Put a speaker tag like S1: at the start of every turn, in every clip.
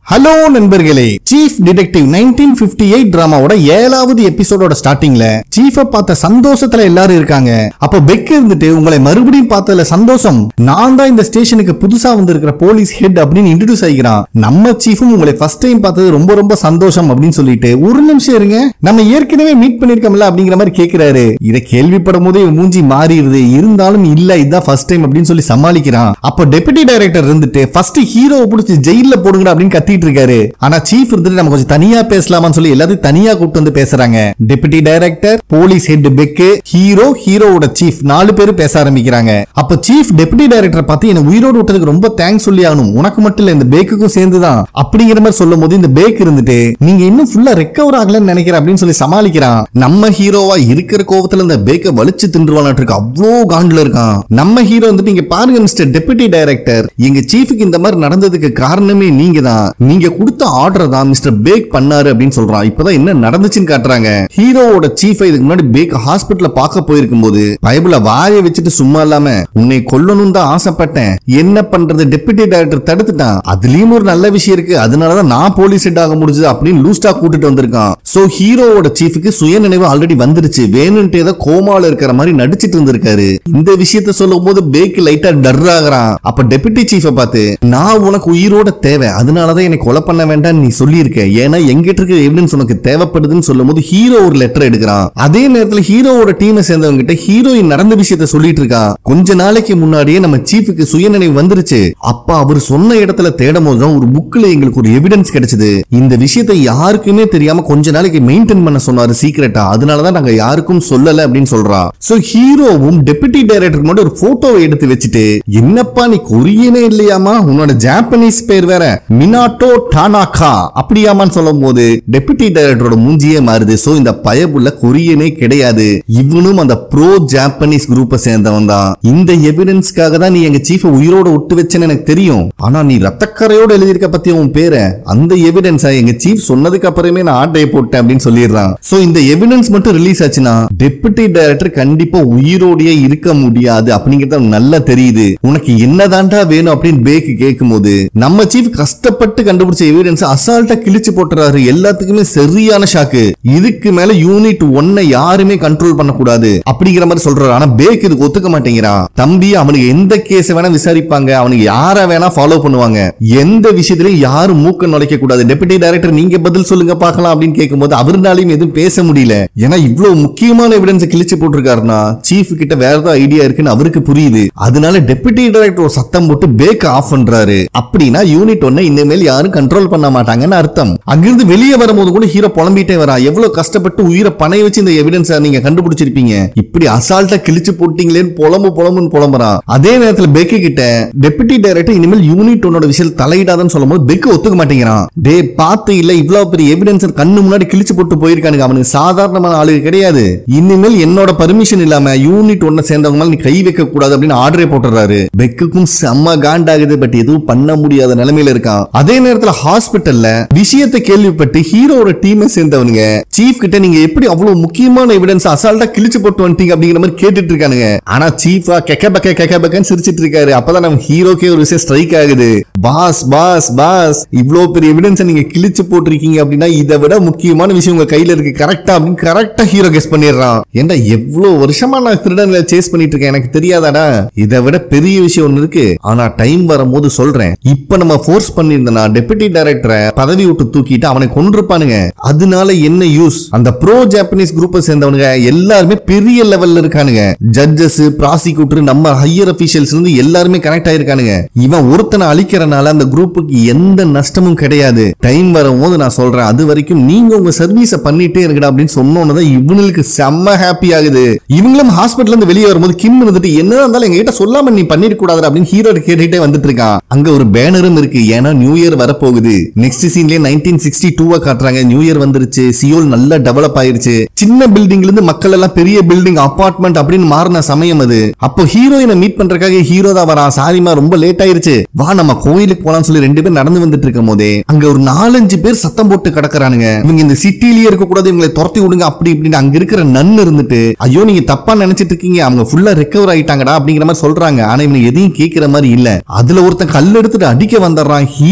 S1: hello நண்பர்களே chief detective nineteen fifty eight டிராமாவோட ஏழாவது எபிசோடோட ஸ்டார்டிங்ல சீஃப பார்த்த சந்தோஷத்துல எல்லாரும் இருக்காங்க அப்ப பெக் இருந்துட்டு உங்களை மறுபடியும் பார்த்ததுல சந்தோஷம் நான் தான் இந்த ஸ்டேஷனுக்கு புதுசா வந்திருக்கிற போலீஸ் ஹெட் அப்படின்னு இன்ட்ரடியூஸ் ஆகிக்கிறான் நம்ம சீஃபும் உங்களை ஃபர்ஸ்ட் டைம் பார்த்தது ரொம்ப ரொம்ப சந்தோஷம் அப்படின்னு சொல்லிட்டு ஒரு நிமிஷம் இருங்க நம்ம ஏற்கனவே மீட் பண்ணிருக்கோம்ல அப்படிங்கிற மாதிரி கேக்குறாரு இதை கேள்விப்படும் போதே இவன் மூஞ்சி மாறிடுது இருந்தாலும் இல்ல இதுதான் ஃபர்ஸ்ட் டைம் அப்படின்னு சொல்லி சமாளிக்கிறான் அப்போ டெபுட்டி டைரக்டர் இருந்துட்டு ஃபர்ஸ்ட் ஹீரோவை பிடிச்சி ஜெயில போடுங்க அப்படின்னு கத்திட்டு இருக்காரு ஆனா சீஃப் இருந்துட்டு நம்ம கொஞ்சம் தனியா பேசலாமான்னு சொல்லி எல்லாத்தையும் தனியா கூப்பிட்டு வந்து பேசுறாங்க deputy director police head Baek hero ஹீரோவோட சீஃப் நாலு பேர் பேச ஆரம்பிக்கிறாங்க அப்ப சீஃப் டெபுட்டி டைரக்டர் பார்த்து என்ன உயிரோடு விட்டதுக்கு ரொம்ப தேங்க்ஸ் சொல்லி ஆகணும் உனக்கு மட்டும் இல்ல இந்த பேக்குக்கும் சேர்ந்துதான் அப்படிங்கிற மாதிரி சொல்லும் போது இந்த பேக் இருந்துட்டு நீங்க இன்னும் ஃபுல்லா ரெக்கவர் ஆகலன்னு நினைக்கிறேன் அப்படின்னு சொல்லி சமாளிக்கிறான் நம்ம ஹீரோவா இருக்கிற கோவத்துல இந்த பேக்க வலிச்சு தின்றுவானாட்டு இருக்கு அவ்வளோ காண்டில் இருக்கான் நம்ம ஹீரோ வந்துட்டு இங்க பாருங்க மிஸ்டர் டெபுட்டி டைரக்டர் எங்க சீஃபுக்கு இந்த மாதிரி நடந்ததுக்கு காரணமே நீங்க தான் நீங்க கொடுத்த ஆர்டர் தான் மிஸ்டர் பேக் பண்ணாரு அப்படின்னு சொல்றான் இப்பதான் என்ன நடந்துச்சுன்னு காட்டுறாங்க ஹீரோவோட சீஃபை இதுக்கு முன்னாடி பேக் ஹாஸ்பிட்டல்ல பார்க்க போயிருக்கும் போது பைபிள வாயை வச்சுட்டு சும்மா இல்லாம உன்னை கொல்லணும் தான் ஆசைப்பட்டேன் என்ன பண்றது டெபுட்டி டைரக்டர் தடுத்துட்டான் அதுலயும் ஒரு நல்ல விஷயம் இருக்கு அதனாலதான் நான் போலீஸ் ஹெட் ஆக முடிஞ்சது அப்படின்னு லூஸ்டா கூட்டிட்டு வந்திருக்கான் சோ ஹீரோவோட சீஃபுக்கு சுயநினைவு ஆல்ரெடி வந்துருச்சு வேணும்ட்டு ஏதோ கோமால இருக்கிற மாதிரி நடிச்சிட்டு இருந்திருக்காரு இந்த விஷயத்த சொல்லும் போது பேக் லைட்டா டர் ஆகுறான் அப்ப டெபுட்டி சீஃபை பார்த்து நான் உனக்கு உயிரோட தேவை அதனாலதான் என்னை கொலை பண்ண வேண்டாம் நீ சொல்லியிருக்க ஏன்னா எங்கிட்ட இருக்க எவிடன்ஸ் உனக்கு தேவைப்படுதுன்னு சொல்லும் போது ஹீரோ ஒரு லெட்டர் எடுக்கிறான் அதே நேரத்துல ஹீரோவோட டீமை சேர்ந்தவங்க கிட்ட ஹீரோயின் நடந்த விஷயத்த சொல்லிட்டு இருக்கான் கொஞ்ச நாளைக்கு முன்னாடியே நம்ம சீஃபுக்கு சுயநினைவு வந்துருச்சு அப்ப அவர் சொன்ன இடத்துல தேடும் போதுதான் ஒரு புக்ல எங்களுக்கு ஒரு எவிடன்ஸ் கிடைச்சது இந்த விஷயத்தை யாருக்குமே தெரியாம கொஞ்ச நாளைக்கு மெயின்டைன் பண்ண சொன்னாரு சீக்கிரட்டா அதனாலதான் நாங்க யாருக்கும் சொல்லல அப்படின்னு சொல்றா சோ ஹீரோவும் டெபுட்டி டைரக்டர் மட்டும் ஒரு போட்டோவை எடுத்து வச்சுட்டு என்னப்பா நீ கொரியனே இல்லையாமா உன்னோட ஜாப்பனீஸ் பேர் வேற மினாட்டோ டானாகா அப்படியாமான்னு சொல்லும் போது டெபுட்டி டைரக்டரோட மூஞ்சியே மாறுது சோ இந்த பயபுள்ள கொரியனே கிடையாது இவனும் அந்த ப்ரோ ஜாப்பனீஸ் குரூப்பை சேர்ந்தவன் தான் இந்த எவிடன்ஸ்க்காக தான் நீ எங்க சீஃப உயிரோட விட்டு வச்சேன்னு எனக்கு தெரியும் ஆனா நீ ரத்தக்கரையோட எழுதியிருக்க பத்தி உன் பேரை அந்த எவிடன்ஸா எங்க சீஃப் சொன்னதுக்கு அப்புறமே நான் ஆட்டையை போட்டேன் அப்படின்னு சொல்லிடுறான் சோ இந்த எவிடன்ஸ் மட்டும் ரிலீஸ் ஆச்சுன்னா டெபுட்டி டைரக்டர் கண்டிப்பா உயிரோடயே இருக்க முடியாது அப்படிங்கறது அவனுக்கு நல்லா தெரியுது உனக்கு என்னதான்டா வேணும் அப்படின்னு பேக்கு கேட்கும்போது நம்ம சீஃப் கஷ்டப்பட்டு கண்டுபிடிச்ச எவிடன்ஸ் அசால்ட்டா கிழிச்சு போட்டுறாரு எல்லாத்துக்குமே சரியான ஷாக்கு இதுக்கு மேல யூனிட் ஒன்னை யாருமே கண்ட்ரோல் பண்ணக்கூடாது அப்படிங்கிற மாதிரி சொல்றாரு ஆனா பேக் இதுக்கு ஒத்துக்க மாட்டேங்கிறான் தம்பி அவனுக்கு எந்த கேஸ் வேணா விசாரிப்பாங்க அவனுக்கு யார வேணா ஃபாலோ பண்ணுவாங்க எந்த விஷயத்திலையும் யாரும் மூக்க நுழைக்க கூடாது டெபுட்டி டைரக்டர் நீங்க பதில் சொல்லுங்க பார்க்கலாம் அப்படின்னு கேட்கும்போது அவருனாலையும் எதுவும் பேச முடியல ஏன்னா இவ்வளவு முக்கியமான எவிடன்ஸ் கிழிச்சு போட்டிருக்காருன்னா சீஃப் கிட்ட வேற ஏதாவது ஐடியா இருக்குன்னு அவருக்கு புரியுது அதனால டெபுட்டி டைரக்டர் ஒரு சத்தம் போட்டு பேக் ஆஃப் பண்றாரு அப்படின்னா யூனிட் ஒன்னை இனிமேல் யாரும் கண்ட்ரோல் பண்ண மாட்டாங்கன்னு அர்த்தம் அங்கிருந்து வெளியே வரும்போது கூட ஹீரோ புலம்பிட்டே வரா எவ்வளவு கஷ்டப்பட்டு உயிரை பணைய வச்சு இந்த எவிடன்ஸ் நீங்க கண்டுபிடிச்சிருப்பீங்க இப்படி அசால்ட்டா கிழிச்சு போட்டீங்களேன்னு புலம்பு புலம்புன்னு புலம்புறான் அதே நேரத்துல பெக்கு கிட்ட டெபுட்டி டைரக்டர் இனிமேல் யூனிட் ஒன்னோட விஷயம் தலையிடாதன்னு சொல்லும்போது பெக்கு ஒத்துக்க மாட்டேங்கிறான் டே பார்த்து இல்ல இவ்வளவு பெரிய எவிடன்ஸ் கண்ணு முன்னாடி கிழிச்சு போட்டு போயிருக்கானுங்க அவனுக்கு சாதாரணமான ஆளு கிடையாது இனிமேல் என்னோட பர்மிஷன் இல்லாம யூனிட் ஒன்ன சேர்ந்தவங்க மேல நீ கை வைக்க கூடாது அப்படின்னு ஆர்டரே போட்டுறாரு பெக்குக்கும் செம்ம காண்டாகுது பட் எதுவும் பண்ண முடியாத நிலைமையில இருக்கான் அதே நேரத்துல ஹாஸ்பிட்டல்ல விஷயத்தை கேள்விப்பட்டு ஹீரோட டீமை சேர்ந்தவனுங்க சீஃப் கிட்ட நீங்க எப்படி அவ்வளவு முக்கியமான எவிடன்ஸ் அசால்ட்டா கிழிச்சு போட்டு வந்துட்டீங்க அப்படிங்கிற மாதிரி கேட்டுட்டு இருக்கானுங்க ஆனா சீஃபா கெக்க பக்க கெக்க பக்கன்னு சிரிச்சிட்டு இருக்காரு அப்பதான் நம்ம ஹீரோக்கே ஒரு விஷயம் ஸ்ட்ரைக் ஆகுது பாஸ் பாஸ் பாஸ் இவ்வளவு பெரிய எவிடன்ஸ் நீங்க கிழிச்சு போட்டிருக்கீங்க அப்படின்னா இதை விட முக்கியமான விஷயம் உங்க கையில இருக்கு கரெக்டா அப்படின்னு கரெக்டா ஹீரோ கெஸ் பண்ணிடுறான் ஏன்டா எவ்வளவு வருஷமா நான் திருடங்களை சேஸ் பண்ணிட்டு இருக்கேன் எனக்கு தெரியாதாடா இதை விட பெரிய விஷயம் ஒண்ணு இருக்கு ஆனா டைம் வரும்போது சொல்றேன் இப்ப நம்ம ஃபோர்ஸ் பண்ணியிருந்தனா டெபுட்டி டைரக்டரை பதவி விட்டு தூக்கிட்டு அவனை கொண்டிருப்பானுங்க அதனால என்ன யூஸ் அந்த ப்ரோ ஜாப்பனீஸ் குரூப்பை சேர்ந்தவனுங்க எல்லாருமே பெரிய லெவல்ல இருக்கானுங்க ஜட்ஜஸ் ப்ராசிக்யூட்டர் நம்ம ஹையர் அபிஷியல்ஸ் இருந்து எல்லாருமே கனெக்ட் ஆயிருக்கானுங்க இவன் ஒருத்தனை அழிக்கிறனால அந்த குரூப்புக்கு எந்த நஷ்டமும் கிடையாது டைம் வரும்போது நான் சொல்றேன் அது வரைக்கும் நீங்க உங்க சர்வீஸ பண்ணிட்டே இருக்கடா அப்படின்னு சொன்னோன்னதான் இவனுக்கு செம்ம ஹாப்பி ஆகுது இவங்களும் ஹாஸ்பிட்டல் இருந்து வெளியே வரும்போது கிம் இருந்துட்டு என்ன இருந்தாலும் எங்க கிட்ட சொல்லாம நீ பண்ணிருக்க கூடாது அப்படின்னு ஹீரோ கேட்டுட்டே வந்துட்டு இருக்கான் அங்க ஒரு பேனரும் இருக்கு ஏன்னா நியூ இயர் வரப்போகுது நெக்ஸ்ட் சீன்லயே நைன்டீன் சிக்ஸ்டி டூவா காட்டுறாங்க நியூ இயர் வந்துருச்சு சியோல் நல்லா டெவலப் ஆயிருச்சு சின்ன பில்டிங்ல இருந்து மக்கள் எல்லாம் பெரிய பில்டிங் அபார்ட்மெண்ட் அப்படின்னு மாறின சமயம் அது அப்போ ஹீரோயினை மீட் பண்றதுக்காக ஹீரோ தான் வரான் சாரிமா ரொம்ப லேட் ஆயிருச்சு வா நம்ம கோயிலுக்கு போலாம்னு சொல்லி ரெண்டு பேர் நடந்து வந்துட்டு இருக்கும் போதே அங்க ஒரு நாலஞ்சு பேர் சத்தம் போட்டு கிடக்குறானுங்க இவங்க இந்த சிட்டிலேயே இருக்க கூடாது இவங்களை துரத்தி விடுங்க அப்படி இப்படின்னு அங்க இருக்கிற நன்னு இருந்துட்டு ஐயோ நீங்க தப்பா நினைச்சிட்டு இருக்கீங்க அவங்க ஃபுல்லா ரெக்கவர் ஆயிட்டாங்கடா அப்படிங்கிற மாதிரி சொல்றாங்க ஆனா இவங்க எதையும் கேட்கிற மாதிரி இல்ல அதுல ஒருத்தன் கல் எடுத்துட்டு அடிக்க வந்துடுறான் ஹீரோ தான்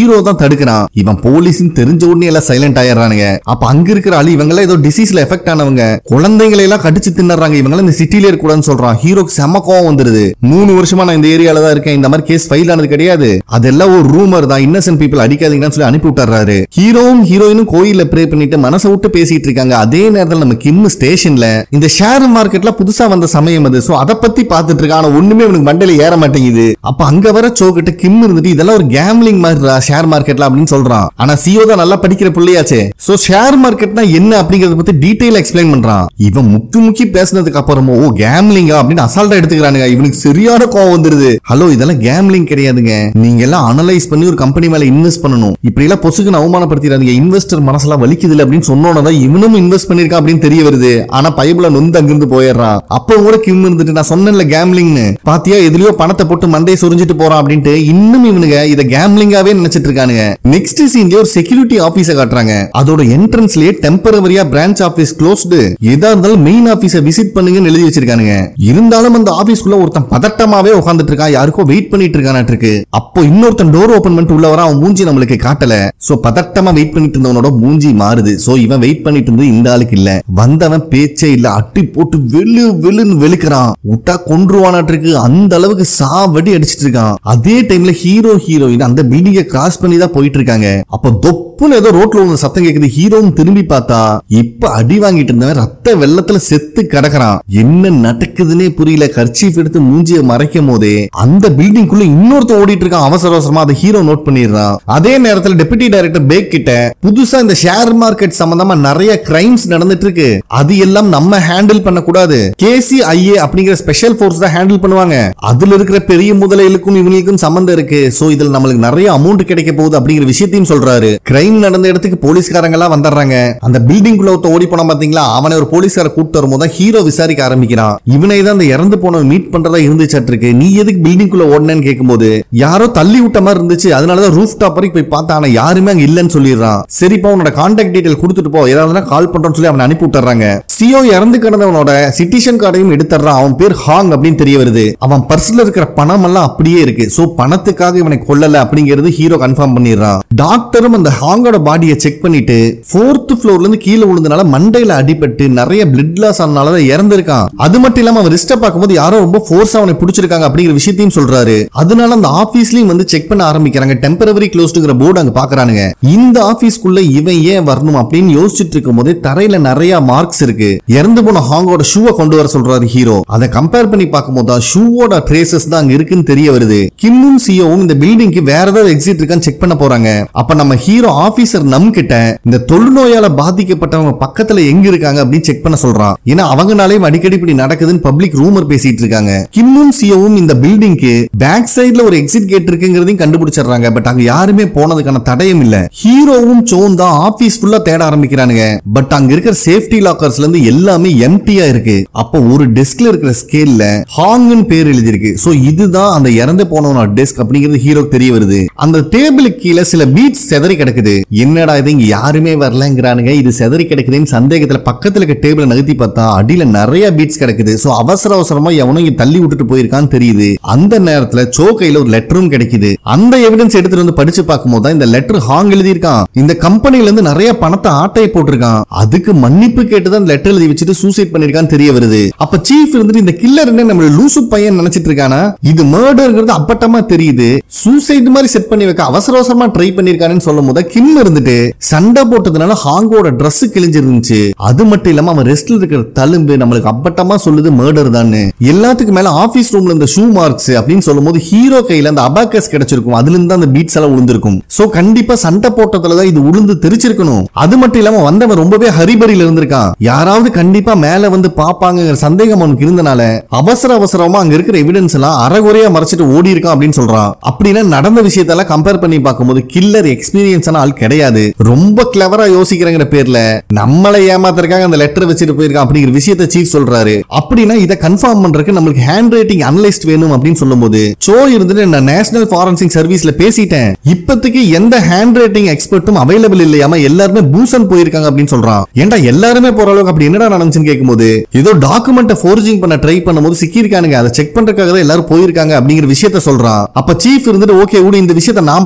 S1: தடுக்கிறான் இவன் போலீஸ்னு தெரிஞ்ச உடனே எல்லாம் சைலண்ட் ஆயிடுறானுங்க அப்ப அங்க இருக்கிற ஆளு இவங்க எல்லாம் ஏதோ டிசீஸ்ல எஃபெக்ட் ஆனவங்க குழந்தைங்களை எல்லாம் கடிச்சு தின்னறாங்க இவங்க எல்லாம் இந்த சிட்டில இருக்கக்கூடாதுன்னு சொல்றான் ஹீரோக்கு செம கோவம் வந்துருது மூணு வருஷமா நான் இந்த ஏரியால தான் இருக்கேன் இந்த மாதிரி கேஸ் ஃபைல் ஆனது கிடையாது அதெல்லாம் ஒரு ரூமர் தான் இன்னசென்ட் பீப்பிள் அடிக்காதீங்கன்னு சொல்லி அனுப்பி விட்டுறாரு ஹீரோவும் ஹீரோயினும் கோயில்ல ப்ரே பண்ணிட்டு மனசை விட்டு பேசிட்டு இருக்காங்க அதே நேரத்துல நம்ம கிம் ஸ்டேஷன்ல இந்த ஷேர் மார்க்கெட்ல புதுசா வந்த சமயம் அது சோ அதை பத்தி பார்த்துட்டு இருக்கான் ஆனா ஒண்ணுமே இவனுக்கு மண்டையில ஏற மாட்டேங்குது அப்ப அங்க வர சோக்கிட்ட கிம் இருந்துட்டு இதெல்லாம் ஒரு கேம்லிங் மாதிரி ஷேர் மார்க்கெட்ல அப்படின்னு சொல்றான் ஆனா சிஓ தான் நல்லா படிக்கிற பிள்ளையாச்சே சோ ஷேர் மார்க்கெட்னா என்ன அப்படிங்கறத பத்தி டீடைல் எக்ஸ்பிளைன் பண்றான் இவன் முக்கி முக்கி பேசினதுக்கு அப்புறமோ ஓ கேம்லிங்கா அப்படின்னு அசால்ட்டா எடுத்துக்கிறானுங்க இவனுக்கு சரியான கோவம் வந்துருது ஹலோ இதெல்லாம் கேம்லிங் கிடையாதுங்க நீங்க எல்லாம் அனலைஸ் பண்ணி ஒரு கம்பெனி மேல இன்வெஸ்ட் பண்ணணும் இப்படி எல்லாம் பொசுக்கு அவமானப்படுத்திடாதீங்க இன்வெஸ்டர் மனசெல்லாம் வலிக்குது அப்படின்னு சொன்னோன்னதான் இவனும் இன்வெஸ்ட் பண்ணிருக்கான் அப்படின்னு தெரிய வருது ஆனா பைபிள நொந்து அங்கிருந்து போயிடுறான் அப்ப கூட கிம் இருந்துட்டு நான் சொன்னேன்ல கேம்லிங்னு பாத்தியா எதுலயோ பணத்தை போட்டு மண்டையை சொரிஞ்சிட்டு போறான் அப்படின்ட்டு இன்னும் இவனுங்க இத கேம்லிங்காவே நினைச்சிட்டு இருக்கானுங்க நெக்ஸ்ட் சீன்லயே ஒரு செக்யூரிட்டி ஆபீஸ காட்டுறாங்க அதோட என்ட்ரன்ஸ்லயே டெம்பரவரியா பிரான்ச் ஆபீஸ் க்ளோஸ்டு எதா இருந்தாலும் மெயின் ஆபீஸ விசிட் பண்ணுங்கன்னு எழுதி வச்சிருக்கானுங்க இருந்தாலும் அந்த ஆபீஸ்க்குள்ள ஒருத்தன் பதட்டமாவே உட்கார்ந்துட்டு இருக்கான் யாருக்கோ வெயிட் பண்ணிட்டு இருக்கானாட்டு இருக்கு அப்போ இன்னொருத்தன் டோர் ஓபன் பண்ணிட்டு உள்ள வர அவன் மூஞ்சி நம்மளுக்கு காட்டல சோ பதட்டமா வெயிட் பண்ணிட்டு இருந்தவனோட மூஞ்சி மாறுது சோ இவன் வெயிட் பண்ணிட்டு இருந்தது இந்த ஆளுக்கு இல்ல வந்தவன் பேச்சே இல்ல அட்டி போட்டு வெளு வெளுன்னு வெளுக்கிறான் விட்டா கொன்றுவானாட்டு இருக்கு அந்த அளவுக்கு சாவடி அடிச்சிட்டு இருக்கான் அதே டைம்ல ஹீரோ ஹீரோயின் அந்த பில்டிங்கை கிராஸ் பண்ணி தான் போயிட்டு இருக்காங்க அப்ப தொப்புன்னு ஏதோ ரோட்ல ஒரு சத்தம் கேக்குது ஹீரோவும் திரும்பி பார்த்தா இப்ப அடி வாங்கிட்டு இருந்தவன் ரத்த வெள்ளத்துல செத்து கிடக்குறான் என்ன நடக்குதுன்னே புரியல கர்ச்சீஃப் எடுத்து மூஞ்சிய மறைக்கும் போதே அந்த பில்டிங் குள்ள இன்னொருத்த ஓடிட்டு இருக்கான் அவசர அவசரமா அதை ஹீரோ நோட் பண்ணிடுறான் அதே நேரத்துல டெபுட்டி டைரக்டர் பேக் கிட்ட புதுசா இந்த ஷேர் மார்க்கெட் சம்பந்தமா நிறைய கிரைம்ஸ் நடந்துட்டு இருக்கு அது எல்லாம் நம்ம ஹேண்டில் பண்ணக்கூடாது கேசிஐஏ அப்படிங்கிற ஸ்பெஷல் ஃபோர்ஸ் தான் ஹேண்டில் பண்ணுவாங்க அதுல இருக்கிற பெரிய முதலைகளுக்கும் இவங்களுக்கும் சம்பந்தம் இருக்கு சோ இதுல நம்மளுக்கு நிறைய அமௌண்ட் கிடைக்க போகுது அப்படிங்கிற விஷயத்தையும் சொல்றாரு கிரைம் நடந்த இடத்துக்கு போலீஸ்காரங்க எல்லாம் வந்துடுறாங்க அந்த பில்டிங் குள்ள ஒருத்த ஓடி போனா பாத்தீங்களா அவனை ஒரு போலீஸ்கார கூப்பிட்டு வரும்போது தான் ஹீரோ விசாரிக்க ஆரம்பிக்கிறான் இவனை தான் அந்த இறந்து போனவன் மீட் பண்றதா இருந்துச்சாட்டு இருக்கு நீ எதுக்கு பில்டிங் குள்ள ஓடனேன்னு கேட்கும்போது யாரோ தள்ளி விட்ட மாதிரி இருந்துச்சு அதனாலதான் ரூஃப் டாப் வரைக்கும் போய் பார்த்தா ஆனா யாருமே அங்க இல்லன்னு சொல்லிடுறான் சரிப்பா உன்னோட கான்டாக்ட் டீடைல் கொடுத்துட்டு போ ஏதாவது கால் பண்றோம்னு சொல்லி அவனை அனுப்பி விட்டுறாங்க சிஓ இறந்து கிடந்தவனோட சிட்டிசன் கார்டையும் எடுத்துறான் அவன் பேர் ஹாங் அப்படின்னு தெரிய வருது அவன் பர்ஸ்ல இருக்கிற பணம் எல்லாம் அப்படியே இருக்கு சோ பணத்துக்காக இவனை கொல்லல அப்படிங்கிறது ஹீரோ கன்ஃபார்ம் பண்ணிடுறான் டாக்டரும் அந்த ஹாங்கோட பாடியை செக் பண்ணிட்டு ஃபோர்த் ஃப்ளோர்ல இருந்து கீழே விழுந்தனால மண்டையில அடிபட்டு நிறைய பிளட் லாஸ் ஆனனால தான் இறந்திருக்கான் அது மட்டும் இல்லாம அவன் ரிஸ்ட பார்க்கும்போது யாரோ ரொம்ப ஃபோர்ஸ் அவனை பிடிச்சிருக்காங்க அப்படிங்கிற விஷயத்தையும் சொல்றாரு அதனால அந்த ஆபீஸ்லயும் வந்து செக் பண்ண ஆரம்பிக்கிறாங்க டெம்பரவரி க்ளோஸ்டுங்கிற போர்டு அங்க பாக்குறானுங்க இந்த ஆபீஸ்க்குள்ள இவன் ஏன் வரணும் அப்படின்னு யோசிச்சுட்டு இருக்கும் போதே தரையில நிறைய மார்க்ஸ் இருக்கு இறந்து போன ஹாங்கோட ஷூவை கொண்டு வர சொல்றாரு ஹீரோ அதை கம்பேர் பண்ணி பார்க்கும்போது தான் ஷூவோட ட்ரேசஸ் தான் அங்க இருக்குன்னு தெரிய வருது கிம்மும் சியோவும் இந்த பில்டிங்க்கு வேற ஏதாவது எக்ஸிட் இருக்கான்னு செக் பண்ண போறாங்க அப்ப நம்ம ஹீரோ ஆபீசர் நம் கிட்ட இந்த தொழுநோயால பாதிக்கப்பட்டவங்க பக்கத்துல எங்க இருக்காங்க அப்படின்னு செக் பண்ண சொல்றான் ஏன்னா அவங்கனாலேயும் அடிக்கடி இப்படி நடக்குதுன்னு பப்ளிக் ரூமர் பேசிட்டு இருக்காங்க கிம்மும் சியோவும் இந்த பில்டிங்க்கு பேக் சைடுல ஒரு எக்ஸிட் கேட் இருக்குங்கிறதையும் கண்டுபிடிச்சிடுறாங்க பட் அங்க யாருமே போனதுக்கான தடயம் இல்ல ஹீரோவும் சோன் தான் ஆபீஸ் ஃபுல்லா தேட ஆரம்பிக்கிறானுங்க பட் அங்க இருக்கிற சேஃப்டி லாக்கர்ஸ்ல இருந்து எல்லாமே எம்டியா இருக்கு அப்போ ஒரு டெஸ்க்ல இருக்கிற ஸ்கேல்ல ஹாங்னு பேர் எழுதியிருக்கு சோ இதுதான் அந்த இறந்து போனவனோட டெஸ்க் அப்படிங்கிறது ஹீரோக்கு தெரிய வருது அந்த டேபிளுக்கு கீழே சில பீட்ஸ் செதறி கிடக்குது என்னடா இது இங்க யாருமே வரலங்கிறானுங்க இது செதறி கிடக்குதுன்னு சந்தேகத்துல பக்கத்துல இருக்க டேபிள நகர்த்தி பார்த்தா அடியில நிறைய பீட்ஸ் கிடக்குது சோ அவசர அவசரமா எவனோ இங்க தள்ளி விட்டுட்டு போயிருக்கான்னு தெரியுது அந்த நேரத்துல சோ கையில ஒரு லெட்டரும் கிடைக்குது அந்த எவிடன்ஸ் எடுத்துட்டு வந்து படிச்சு பார்க்கும்போது தான் இந்த லெட்டர் ஹாங் எழுதியிருக்கான் இந்த கம்பெனில இருந்து நிறைய பணத்தை ஆட்டையை போட்டிருக்கான் அதுக்கு மன்னிப்பு கேட்டு தான் லெட்டர் எழுதி வச்சுட்டு சூசைட் பண்ணிருக்கான்னு தெரிய வருது அப்ப சீஃப் இருந்துட்டு இந்த கில்லர் என்ன நம்ம லூசு பையன் நினைச்சிட்டு இருக்கானா இது மர்டர்ங்கிறது அப்பட்டமா தெரியுது சூசைட் மாதிரி செட் பண்ணி வைக்க அவசர அவசரமா ட்ரை பண்ணிருக்கானு சொல்லும் போது கிம் இருந்துட்டு சண்டை போட்டதுனால ஹாங்கோட Dress கிழிஞ்சிருந்துச்சு அது மட்டும் இல்லாம அவன் ரெஸ்ட்ல இருக்கிற தழும்பு நம்மளுக்கு அப்பட்டமா சொல்லுது மர்டர் தான் எல்லாத்துக்கு மேல ஆபீஸ் ரூம்ல இந்த ஷூ மார்க்ஸ் அப்படின்னு சொல்லும் போது ஹீரோ கையில அந்த அபாக்கஸ் கிடைச்சிருக்கும் அதுல இருந்து அந்த பீட்ஸ் எல்லாம் விழுந்திருக்கும் சோ கண்டிப்பா சண்டை போட்டதுலதான் இது உளுந்து தெரிச்சிருக்கணும் அது மட்டும் இல்லாம வந்தவன் ரொம்பவே ஹரிபரியில இருந்திருக்கான் யாராவது கண்டிப்பா மேல வந்து பாப்பாங்கிற சந்தேகம் அவனுக்கு இருந்தனால அவசர அவசரமா அங்க இருக்கிற எவிடன்ஸ் எல்லாம் அறகுறையா மறைச்சிட்டு ஓடி இருக்கான் அப்படின்னு சொல்றான் அப்படின்னா நடந்த விஷயத்தெல்லாம் கம்பேர் பண்ணி பார்க்கும்போது கில்லர் எக்ஸ்பீரியன்ஸான ஆள் கிடையாது ரொம்ப கிளவரா யோசிக்கிறங்கிற பேர்ல நம்மளை ஏமாத்திருக்காங்க அந்த லெட்டர் வச்சுட்டு போயிருக்கான் அப்படிங்கிற விஷயத்த சீஃப் சொல்றாரு அப்படின்னா இதை கன்ஃபார்ம் பண்றதுக்கு நம்மளுக்கு ஹேண்ட் ரைட்டிங் அனலிஸ்ட் வேணும் அப்படின்னு சொல்லும்போது சோ இருந்துட்டு நான் நேஷனல் ஃபாரன்சிக் சர்வீஸ்ல பேசிட்டேன் இப்போதைக்கு எந்த ஹேண்ட் ரைட்டிங் எக்ஸ்பர்ட்டும் அவைலபிள் இல்லையாம எல்லாருமே பூசன் போயிருக்காங்க அப்படின்னு சொல்றான் ஏன்டா எல்லாருமே போற அளவுக்கு அப்படி என்னடா நடந்துச்சுன்னு கேட்கும்போது ஏதோ டாக்குமெண்ட்டை ஃபோர்ஜிங் பண்ண ட்ரை பண்ணும்போது சிக்கியிருக்கானுங்க அதை செக் பண்றதுக்காக தான் எல்லாரும் போயிருக்காங்க அப்படிங்கிற விஷயத்த சொல்றான் அப்ப சீஃப் இருந்துட்டு ஓகே விடு இந்த விஷயத்த நான் பாத்துக்கிறேன் அப்படின்னு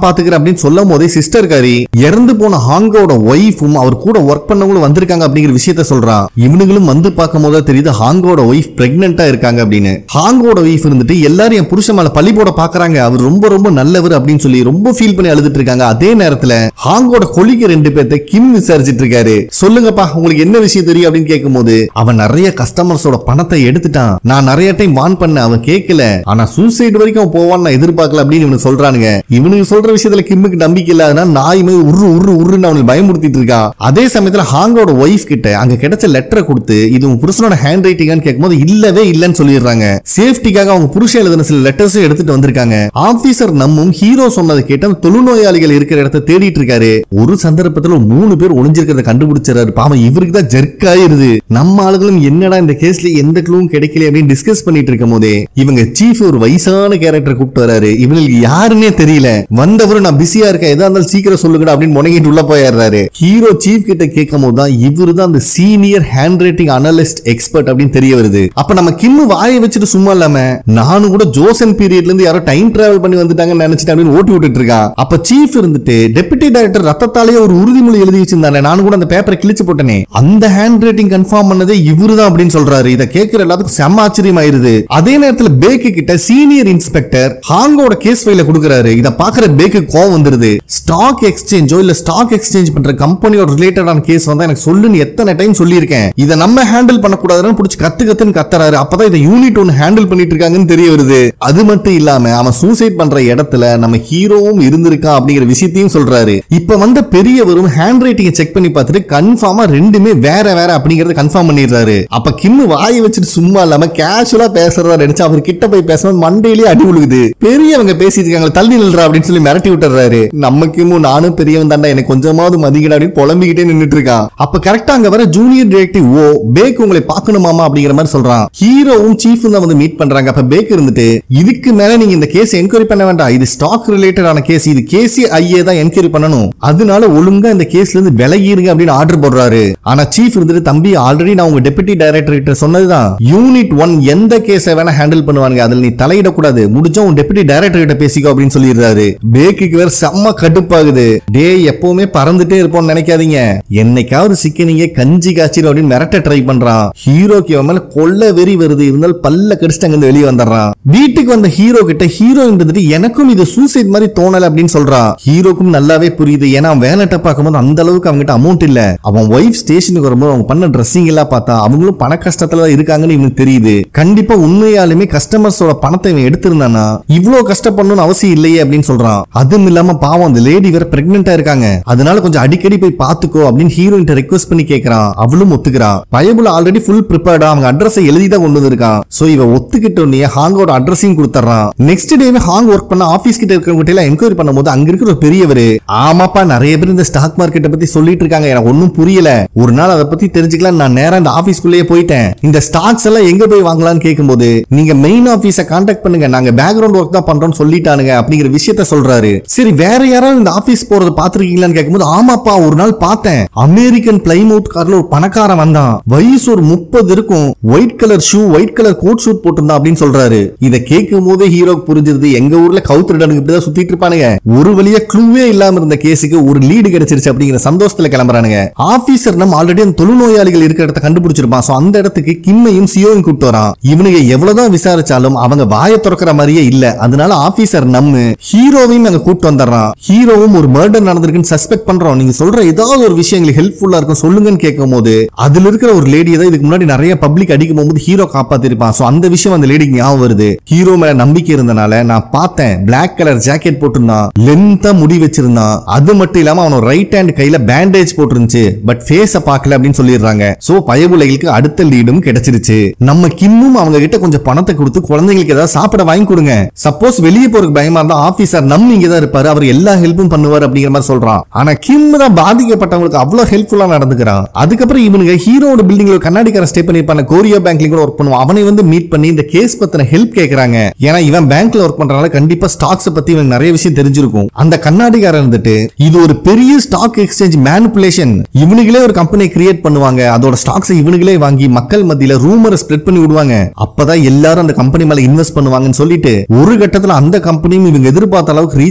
S1: அப்படின்னு சொல்லும் போதே சிஸ்டர் காரி இறந்து போன ஹாங்கோட ஒய்ஃபும் அவர் கூட ஒர்க் பண்ணவங்களும் வந்திருக்காங்க அப்படிங்கிற விஷயத்த சொல்றான் இவனுங்களும் வந்து பார்க்கும் போது தெரியுது ஹாங்கோட ஒய்ஃப் பிரெக்னெண்டா இருக்காங்க அப்படின்னு ஹாங்கோட ஒய்ஃப் இருந்துட்டு எல்லாரும் என் புருஷன் மேல பழி போட பாக்குறாங்க அவர் ரொம்ப ரொம்ப நல்லவர் அப்படின்னு சொல்லி ரொம்ப ஃபீல் பண்ணி அழுதுட்டு இருக்காங்க அதே நேரத்துல ஹாங்கோட கொலிக்கு ரெண்டு பேர்த்த கிம் விசாரிச்சிட்டு இருக்காரு சொல்லுங்கப்பா உங்களுக்கு என்ன விஷயம் தெரியும் அப்படின்னு கேட்கும்போது அவன் நிறைய கஸ்டமர்ஸோட பணத்தை எடுத்துட்டான் நான் நிறைய டைம் வான் பண்ண அவன் கேட்கல ஆனா சூசைட் வரைக்கும் அவன் போவான்னு நான் எதிர்பார்க்கல அப்படின்னு இவனு சொல்றானுங்க இவனுக்கு சொல்ற விஷயத்துல கிம்முக்கு நம்பிக்கை இல்லாதனா நாய் மாதிரி உரு உரு உருன்னு அவனுக்கு பயமுறுத்திட்டு இருக்கான் அதே சமயத்துல ஹாங்கோட ஒய்ஃப் கிட்ட அங்க கிடைச்ச லெட்டரை கொடுத்து இது உன் புருஷனோட ஹேண்ட் ரைட்டிங்கான்னு கேட்கும்போது இல்லவே இல்லைன்னு சொல்லிடுறாங்க சேஃப்டிக்காக அவங்க புருஷன் எழுதின சில லெட்டர்ஸும் எடுத்துட்டு வந்திருக்காங்க ஆபீசர் நம்மும் ஹீரோ சொன்னதை கேட்டு அந்த தொழுநோயாளிகள் இருக்கிற இடத்த தேடிட்டு இருக்காரு ஒரு சந்தர்ப்பத்துல மூணு பேர் ஒளிஞ்சிருக்கிறத கண்டுபிடிச்சாரு பாவம் இவருக்கு தான் ஜெர்க் ஆயிருது நம்ம ஆளுகளும் என்னடா இந்த கேஸ்ல எந்த க்ளூவும் கிடைக்கல அப்படின்னு டிஸ்கஸ் பண்ணிட்டு இருக்கும் போதே இவங்க சீஃப் ஒரு வயசான கேரக்டர் கூப்பிட்டு வராரு இவங்களுக்கு யாருன்னே தெரியல வந்தவரும் நான் பிஸியா இருக்கேன் எதா இருந்தாலும் சீக்கிரம் சொல்லுங்கடா அப்படின்னு முடங்கிட்டு உள்ள போயிடுறாரு ஹீரோ சீஃப் கிட்ட கேட்கும் போது தான் இவரு தான் அந்த senior hand writing analyst expert அப்படின்னு தெரிய வருது அப்ப நம்ம கிம்மு வாயை வச்சுட்டு சும்மா இல்லாம நானும் கூட ஜோசன் பீரியட்ல இருந்து யாரோ டைம் டிராவல் பண்ணி வந்துட்டாங்கன்னு நினைச்சிட்டு அப்படின்னு ஓட்டி விட்டுட்டு இருக்கான் அப்ப சீஃப் இருந்துட்டு டெபுட்டி டைரக்டர் ரத்தத்தாலேயே ஒரு உறுதிமொழி எழுதி வச்சிருந்தானே நானும் கூட அந்த பேப்பரை கிழிச்சு போட்டனே அந்த ஹேண்ட் ரைட்டிங் கன்ஃபார்ம் பண்ணதே இவருதான் அப்படின்னு சொல்றாரு இதை கேட்கிற எல்லாத்துக்கும் செம்ம ஆச்சரியம் ஆயிருது அதே நேரத்துல பேக்கு கிட்ட சீனியர் இன்ஸ்பெக்டர் ஹாங்கோட கேஸ் ஃபைல கொடுக்கறாரு இத பாக்குற பேக்கு கோவம் வந்துருது ஸ்டாக் எக்ஸ்சேஞ்சோ இல்ல ஸ்டாக் எக்ஸ்சேஞ்ச் பண்ற கம்பெனியோட ரிலேட்டடான கேஸ் வந்தா எனக்கு சொல்லுன்னு எத்தனை டைம் சொல்லியிருக்கேன் இதை நம்ம ஹேண்டில் பண்ணக்கூடாதுன்னு பிடிச்சி கத்து கத்துன்னு கத்துறாரு அப்பதான் இதை யூனிட் ஒன்னு ஹேண்டில் பண்ணிட்டு இருக்காங்கன்னு தெரிய வருது அது மட்டும் இல்லாம அவன் சூசைட் பண்ற இடத்துல நம்ம ஹீரோவும் இருந்திருக்கான் அப்படிங்கிற விஷயத்தையும் சொல்றாரு இப்ப வந்த பெரியவரும் ஹேண்ட் ரைட்டிங் செக் பண்ணி பார்த்துட்டு கன்ஃபார்மா ரெண்டுமே வேற வேற அப்படிங்கறத கன்ஃபார்ம் பண்ணிடுறாரு அப்ப கிம்மு வாயை வச்சுட்டு சும்மா இல்லாம கேஷுவலா பேசுறதா நினைச்சு அவர் கிட்ட போய் பேசும்போது மண்டையிலேயே அடி விழுகுது பெரியவங்க பேசிட்டு இருக்காங்க தள்ளி நில்றா அப்படின்னு சொல்லி மிரட்டி விட்டுறாரு நம்ம கிம்மு நானும் பெரியவன் தாண்டா எனக்கு கொஞ்சமாவது மதிக்கடா அப்படின்னு புலம்பிக்கிட்டே நின்னுட்டு இருக்கான் அப்ப கரெக்டா அங்க வர ஜூனியர் டிடெக்டிவ் ஓ பேக் உங்களை பார்க்கணுமாமா அப்படிங்கிற மாதிரி சொல்றான் ஹீரோவும் சீஃபும் தான் வந்து மீட் பண்றாங்க அப்ப பேக் இருந்துட்டு இதுக்கு மேல நீங்க இந்த கேஸ் என்கொயரி பண்ண வேண்டாம் இது ஸ்டாக் ரிலேட்டடான கேஸ் இது கேசி ஐஏ தான் என்கொயரி பண்ணணும் அதனால ஒழுங்கா இந்த கேஸ்ல இருந்து விலகிருங்க அப்படின்னு ஆர்டர் போடுறாரு ஆனா சீஃப் இருந்துட்டு தம்பி ஆல்ரெடி நான் உங்க டெபுட்டி டைரக்டர் கிட்ட சொன்னதுதான் யூனிட் ஒன் எந்த கேஸை வேணா ஹேண்டில் பண்ணுவாங்க அதுல நீ தலையிடக்கூடாது முடிஞ்சா உன் டெபுட்டி டைரக்டர் கிட்ட பேசிக்கோ அப்படின்னு சொல்லிடுறாரு பேக்குக்கு வேற செம்ம கடுப்பாகுது டே எப்பவுமே பறந்துட்டே இருப்போம்னு நினைக்காதீங்க என்னைக்காவது சிக்கினீங்க கஞ்சி காய்ச்சிடும் அப்படின்னு மிரட்ட ட்ரை பண்றான் ஹீரோக்கு அவன் மேல கொள்ள வெறி வருது இருந்தாலும் பல்ல கடிச்சிட்டு அங்க வெளியே வந்துடுறான் வீட்டுக்கு வந்த ஹீரோ கிட்ட ஹீரோயின் இருந்துட்டு எனக்கும் இது சூசைட் மாதிரி தோணல அப்படின்னு சொல்றான் ஹீரோக்கும் நல்லாவே புரியுது ஏன்னா அவன் வேலைட்ட பார்க்கும்போது அந்த அளவுக்கு அவங்ககிட்ட அமௌண்ட் இல்ல அவன் ஒய்ஃப் ஸ்டேஷனுக்கு வரும்போது அவங்க பண்ண ட்ரெஸ்ஸிங் எல்லாம் பார்த்தா அவங்களும் பண கஷ்டத்துல தான் இருக்காங்கன்னு இவனுக்கு தெரியுது கண்டிப்பா உண்மையாலுமே கஸ்டமர்ஸோட பணத்தை இவன் எடுத்திருந்தானா இவ்வளவு கஷ்டப்படணும்னு அவசியம் இல்லையே அப்படின்னு சொல்றான் அதுவும் இல்லாம பாவம் அந்த லேடி வேற பிரெக்னெண்டா இருக்காங்க அதனால கொஞ்சம் அடிக்கடி போய் பாத்துக்கோ அப்படின்னு ஹீரோயின் ரெக்வஸ்ட் பண்ணி கேக்குறான் அவளும் ஒத்துக்கிறான் பயபுல ஆல்ரெடி ஃபுல் ப்ரிப்பேர்டா அவங்க அட்ரஸை எழுதி தான் கொண்டு வந்திருக்கான் சோ இவ ஒத்துக்கிட்ட உடனே ஹாங்கோட அட்ரஸையும் கொடுத்துறான் நெக்ஸ்ட் டேவே ஹாங் ஒர்க் பண்ண ஆபீஸ் கிட்ட இருக்கிறவங்க எல்லாம் என்கொயரி பண்ணும்போது அங்க இருக்கிற ஒரு பெரியவர் ஆமாப்பா நிறைய பேர் இந்த ஸ்டாக் மார்க்கெட்டை பத்தி சொல்லிட்டு இருக்காங்க எனக்கு ஒன்னும் புரியல ஒரு நாள் அதை பத்தி தெரிஞ்சுக்கலாம் நான் நேரா இந்த ஆபீஸ்க்குள்ளேயே போயிட்டேன் இந்த ஸ்டாக்ஸ் எல்லாம் எங்க போய் வாங்கலாம்னு கேட்கும்போது நீங்க மெயின் ஆபீஸ கான்டாக்ட் பண்ணுங்க நாங்க பேக்ரவுண்ட் ஒர்க் தான் பண்றோம்னு சொல்லிட்டானுங்க அப்படிங்கிற விஷயத்த சொல்றாரு சரி வேற யாராவது இந்த ஆபீஸ் போறது பாத்திருக்கீங்களான்னு கேட்கும்போது ஆமாப்பா ஒரு நாள் பார்த்தேன் அமெரிக்கன் பிளைமவுத் கார்ல ஒரு பணக்காரன் வந்தான் வயசு ஒரு முப்பது இருக்கும் white colour shoe white colour coat suit போட்டிருந்தான் அப்படின்னு சொல்றாரு இதை கேட்கும் போது ஹீரோக்கு புரிஞ்சிருது எங்க ஊர்ல கவுத்துடனுக்கு இப்படிதான் சுத்திட்டு இருப்பானுங்க ஒரு வழியா க்ளூவே இல்லாம இருந்த கேஸுக்கு ஒரு லீடு கிடைச்சிருச்சு அப்படிங்கிற சந்தோஷத்துல கிளம்புறானுங்க ஆபீசர் நம்ம ஆல்ரெடி அந்த தொழுநோயாளிகள் இருக்கிற இடத்த கண்டுபிடிச்சிருப்பான் சோ அந்த இடத்துக்கு கிம்மையும் சியோயும் கூப்பிட்டு வரான் இவனுங்க எவ்வளவுதான் விசாரிச்சாலும் அவங்க வாயை திறக்கிற மாதிரியே இல்ல அதனால ஆபீசர் நம்ம ஹீரோவையும் அங்க கூப்பிட்டு வந்துடுறான் ஹீரோவும் ஒரு மர்டர் நடந்திருக்குன்னு சஸ்பெக்ட் பண்றோம் நீங்க சொல்ற ஏதாவது ஒரு விஷயம் எங்களுக்கு ஹெல்ப்ஃபுல்லா இருக்கும் சொல்லுங்கன்னு கேட்கும் போது அதுல இருக்கிற ஒரு லேடி தான் இதுக்கு முன்னாடி நிறைய பப்ளிக் அடிக்கும் போது ஹீரோ காப்பாத்திருப்பான் சோ அந்த விஷயம் அந்த லேடிக்கு ஞாபகம் வருது ஹீரோ மேல நம்பிக்கை இருந்தனால நான் பார்த்தேன் Black கலர் ஜாக்கெட் போட்டிருந்தான் லென்த்தா முடி வச்சிருந்தான் அது மட்டும் இல்லாம அவனோட ரைட் ஹேண்ட் கையில பேண்டேஜ் போட்டிருந்துச்சு பட் ஃபேஸ பார்க்கல அப்படின்னு சொல்லிடுறாங்க சோ பயபுலைகளுக்கு அடுத்த லீடும் கிடைச்சிருச்சு நம்ம கிம்மும் அவங்க கிட்ட கொஞ்சம் பணத்தை கொடுத்து குழந்தைங்களுக்கு ஏதாவது சாப்பிட வாங்கி கொடுங்க சப்போஸ் வெளியே போறதுக்கு பயமா இருந்தா ஆபீசர் நம்ம இங்க தான் இருப்பாரு அவர் எல்லா ஹெல்ப்பும் பண்ணுவார் அப்படிங்கிற மாதிரி சொல்றான் ஆனா கிம் தான் பாதிக்கப்பட்டவங்களுக்கு அவ்வளவு ஹெல்ப்ஃபுல்லா நடந்துக்கிறான் அதுக்கப்புறம் இவனுங்க ஹீரோட பில்டிங்ல கண்ணாடிக்காரன் ஸ்டே பண்ணிருப்பான கோரியோ பேங்க்ல கூட ஒர்க் பண்ணுவான் அவனை வந்து மீட் பண்ணி இந்த கேஸ் பத்தின ஹெல்ப் கேக்குறாங்க ஏன்னா இவன் பேங்க்ல ஒர்க் பண்றனால கண்டிப்பா ஸ்டாக்ஸ் பத்தி இவன் நிறைய விஷயம் தெரிஞ்சிருக்கும் அந்த கண்ணாடிக்காரன் இருந்துட்டு இது ஒரு பெரிய ஸ்டாக் எக்ஸ்சேஞ்ச் மேனிப்புலேஷன் இவனுங்களே ஒரு கம்பெனி கிரியேட் பண்ணுவாங்க அதோட ஸ்டாக்ஸ் இவனுங்களே வாங்கி மக்கள் மத்தியில ரூமரை ஸ்ப்ரெட் பண்ணி விடுவாங்க அப்பதான் எல்லாரும் அந்த கம்பெனி மேல இன்வெஸ்ட் பண்ணுவாங்கன்னு சொல்லிட்டு ஒரு கட்டத்துல அந்த கம்பெனியும் இவங்க எதிர்பார்த்த அளவுக்கு ரீச் ஆனோன்னு